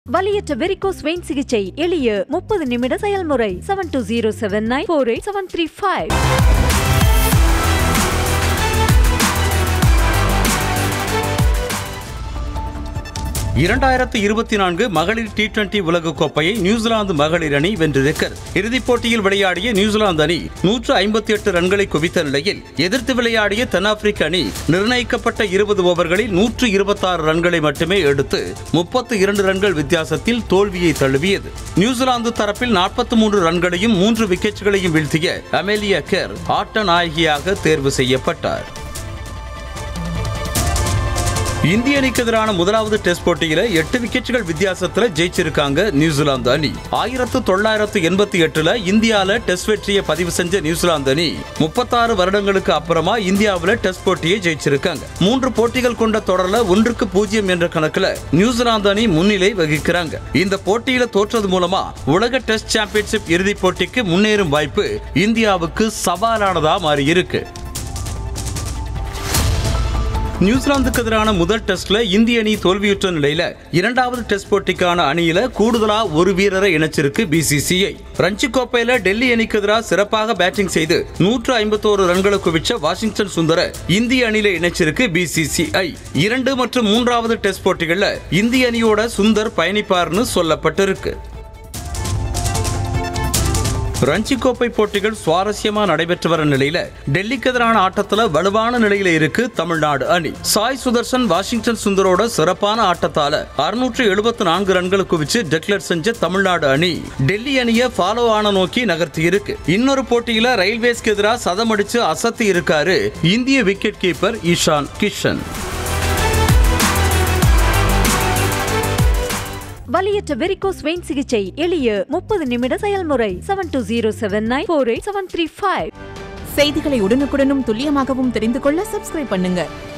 வலியற்ற varicose vein சிகிச்சை எளிய முப்பது நிமிட செயல்முறை seven two zero seven nine four eight seven three five இரண்டாயிரத்து இருபத்தி நான்கு மகளிர் டி டுவெண்டி உலகக்கோப்பையை நியூசிலாந்து மகளிர் அணி வென்றிருக்கிறது இறுதிப் போட்டியில் விளையாடிய நியூசிலாந்து அணி நூற்று ஐம்பத்தி எட்டு ரன்களை குவித்த நிலையில் எதிர்த்து விளையாடிய தென்னாப்பிரிக்க அணி நிர்ணயிக்கப்பட்ட இருபது ஓவர்களில் நூற்று இருபத்தாறு ரன்களை மட்டுமே எடுத்து முப்பத்து இரண்டு ரன்கள் வித்தியாசத்தில் தோல்வியை தழுவியது நியூசிலாந்து தரப்பில் நாற்பத்தி மூன்று ரன்களையும் மூன்று விக்கெட்டுகளையும் வீழ்த்திய அமேலியா கேர் ஆட்ட நாயகியாக தேர்வு செய்யப்பட்டார் இந்திய அணிக்கு எதிரான முதலாவது டெஸ்ட் போட்டியில எட்டு விக்கெட்டுகள் வித்தியாசத்துல ஜெயிச்சிருக்காங்க நியூசிலாந்து அணி ஆயிரத்து தொள்ளாயிரத்து எண்பத்தி எட்டுல இந்தியால டெஸ்ட் வெற்றியை பதிவு செஞ்ச நியூசிலாந்து அணி முப்பத்தாறு வருடங்களுக்கு அப்புறமா இந்தியாவுல டெஸ்ட் போட்டியை ஜெயிச்சிருக்காங்க மூன்று போட்டிகள் கொண்ட தொடர்ல ஒன்றுக்கு பூஜ்ஜியம் என்ற கணக்குல நியூசிலாந்து அணி முன்னிலை வகிக்கிறாங்க இந்த போட்டியில தோற்றது மூலமா உலக டெஸ்ட் சாம்பியன்ஷிப் இறுதிப் போட்டிக்கு முன்னேறும் வாய்ப்பு இந்தியாவுக்கு சவாலானதா மாறி இருக்கு நியூசிலாந்துக்கு எதிரான முதல் டெஸ்ட்ல இந்திய அணி தோல்வியுற்ற நிலையில இரண்டாவது டெஸ்ட் போட்டிக்கான அணியில கூடுதலா ஒரு வீரரை இணைச்சிருக்கு பிசிசிஐ ரஞ்சி கோப்பையில டெல்லி அணிக்கு எதிராக சிறப்பாக பேட்டிங் செய்து நூற்று ஐம்பத்தோரு ரன்களை குவிச்ச வாஷிங்டன் சுந்தர இந்திய அணியில இணைச்சிருக்கு பிசிசிஐ இரண்டு மற்றும் மூன்றாவது டெஸ்ட் போட்டிகள்ல இந்திய அணியோட சுந்தர் பயணிப்பார்னு சொல்லப்பட்டிருக்கு ரஞ்சி கோப்பை போட்டிகள் சுவாரஸ்யமா நடைபெற்று வர நிலையில டெல்லிக்கு எதிரான ஆட்டத்துல வலுவான நிலையில இருக்கு தமிழ்நாடு அணி சாய் சுதர்சன் வாஷிங்டன் சுந்தரோட சிறப்பான ஆட்டத்தால அறுநூற்று எழுபத்தி நான்கு ரன்கள் குவிச்சு டெக்ளேர் செஞ்ச தமிழ்நாடு அணி டெல்லி அணியை ஃபாலோ ஆன நோக்கி நகர்த்தி இருக்கு இன்னொரு போட்டியில ரயில்வேஸ்க்கு எதிராக சதம் அடிச்சு அசத்தி இருக்காரு இந்திய விக்கெட் கீப்பர் ஈஷான் கிஷன் வலியற்ற வெரிகோஸ் வெயின் சிகிச்சை எளிய முப்பது நிமிட செயல்முறை seven two zero seven nine four eight seven three five செய்திகளை உடனுக்குடனும் துல்லியமாகவும் தெரிந்து கொள்ள சப்ஸ்கிரைப் பண்ணுங்க